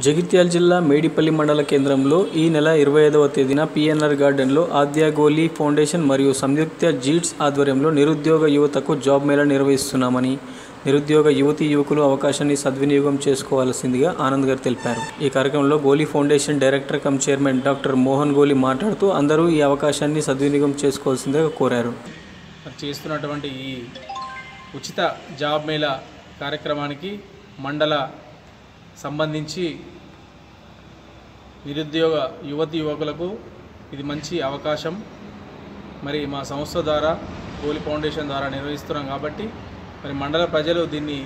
జగిత్యాల జిల్లా మేడిపల్లి మండల కేంద్రంలో ఈ నెల ఇరవై ఐదవ తేదీన పిఎన్ఆర్ గార్డెన్లో ఆద్యాగోలి ఫౌండేషన్ మరియు సంయుక్త జీట్స్ ఆధ్వర్యంలో నిరుద్యోగ యువతకు జాబ్ మేళా నిర్వహిస్తున్నామని నిరుద్యోగ యువతి యువకులు అవకాశాన్ని సద్వినియోగం చేసుకోవాల్సిందిగా ఆనంద్ గారు తెలిపారు ఈ కార్యక్రమంలో Goli foundation director cum chairman doctor Mohan Goli మాట్లాడుతూ అందరూ ఈ అవకాశాన్ని సద్వినియోగం చేసుకోవాల్సిందిగా కోరారు మరి చేస్తున్నటువంటి ఈ ఉచిత జాబ్ మేళా కార్యక్రమానికి మండల సంబంధించి నిరుద్యోగ యువతి యువకులకు ఇది మంచి అవకాశం మరి మా సంస్థ ద్వారా గోలి ఫౌండేషన్ ద్వారా నిర్వహిస్తున్నాం కాబట్టి మరి మండల ప్రజలు దీన్ని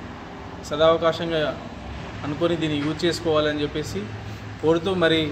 సదావకాశంగా అనుకొని దీన్ని యూజ్ చేసుకోవాలని చెప్పేసి కోరుతూ మరి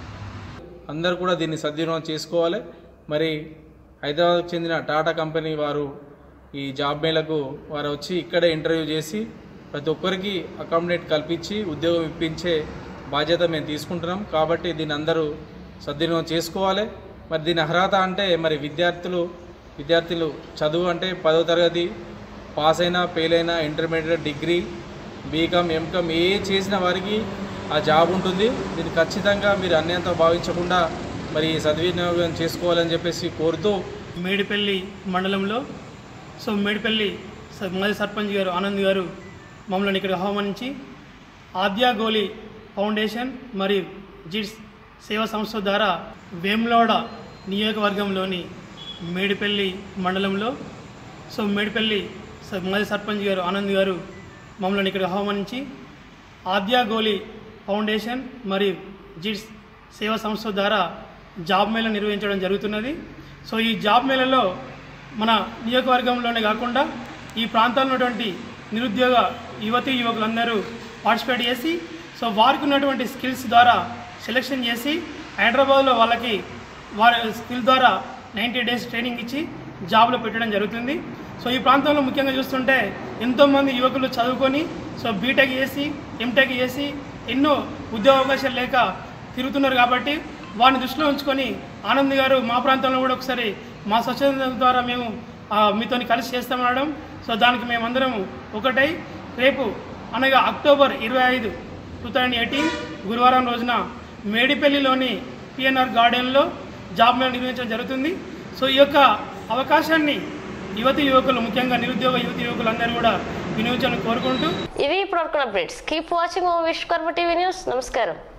అందరూ కూడా దీన్ని సద్వినియోగం చేసుకోవాలి మరి హైదరాబాద్కు చెందిన టాటా కంపెనీ వారు ఈ జాబ్ మేళకు వారు వచ్చి ఇక్కడే ఇంటర్వ్యూ చేసి ప్రతి ఒక్కరికి అకామిడేట్ కల్పించి ఉద్యోగం ఇప్పించే బాధ్యత మేము తీసుకుంటున్నాం కాబట్టి దీన్ని అందరూ సద్వినియోగం చేసుకోవాలి మరి దీని అర్హత అంటే మరి విద్యార్థులు విద్యార్థులు చదువు అంటే పదో తరగతి పాస్ అయినా ఫెయిల్ అయినా ఇంటర్మీడియట్ డిగ్రీ బీకామ్ ఎంకామ్ ఏ చేసిన వారికి ఆ జాబ్ ఉంటుంది దీన్ని ఖచ్చితంగా మీరు అన్యంత భావించకుండా మరి సద్వినియోగం చేసుకోవాలని చెప్పేసి కోరుతూ మేడిపల్లి మండలంలో సో మేడిపల్లి స- మాజీ సర్పంచ్ గారు ఆనంద్ గారు మమ్మల్ని ఇక్కడ ఆహ్వానించి ఆద్యా గోలి ఫౌండేషన్ మరియు జిడ్స్ సేవా సంస్థ ద్వారా వేములవాడ నియోజకవర్గంలోని మేడిపల్లి మండలంలో సో మేడిపల్లి స- మాజీ సర్పంచ్ గారు ఆనంద్ గారు మమ్మల్ని ఇక్కడ ఆహ్వానించి ఆద్యా గోలి ఫౌండేషన్ మరియు జిడ్స్ సేవా సంస్థ ద్వారా జాబ్ మేళ నిర్వహించడం జరుగుతున్నది సో ఈ జాబ్ మేళలో మన నియోజకవర్గంలోనే కాకుండా ఈ ప్రాంతాల్లో ఉన్నటువంటి నిరుద్యోగ యువతి యువకులందరూ పార్టిసిపేట్ చేసి సో వారికి ఉన్నటువంటి స్కిల్స్ ద్వారా సెలెక్షన్ చేసి హైదరాబాద్లో వాళ్ళకి వారి స్కిల్ ద్వారా నైంటీ డేస్ ట్రైనింగ్ ఇచ్చి జాబ్లో పెట్టడం జరుగుతుంది సో ఈ ప్రాంతంలో ముఖ్యంగా చూస్తుంటే ఎంతోమంది యువకులు చదువుకొని సో బీటెక్ చేసి ఎంటెక్ చేసి ఎన్నో ఉద్యోగ అవకాశాలు లేక తిరుగుతున్నారు కాబట్టి వారిని దృష్టిలో ఉంచుకొని ఆనంద్ గారు మా ప్రాంతంలో కూడా ఒకసారి మా స్వచ్ఛంద ద్వారా మేము ఆ, మీతోని కలిసి చేస్తామనడం సో దానికి మేమందరం ఒకటై రేపు అనగా అక్టోబర్ ఇరవై ఐదు టూ థౌజండ్ ఎయిటీన్ గురువారం రోజున మేడిపల్లిలోని పిఎన్ఆర్ గార్డెన్లో జాబ్ మేళ నిర్వహించడం జరుగుతుంది సో ఈ యొక్క అవకాశాన్ని యువతి యువకులు ముఖ్యంగా నిరుద్యోగ యువతి యువకులు అందరూ కూడా వినియోగించాలని కోరుకుంటూ ఇవి ఇప్పుడు updates keep watching Vishwakarma TV news నమస్కారం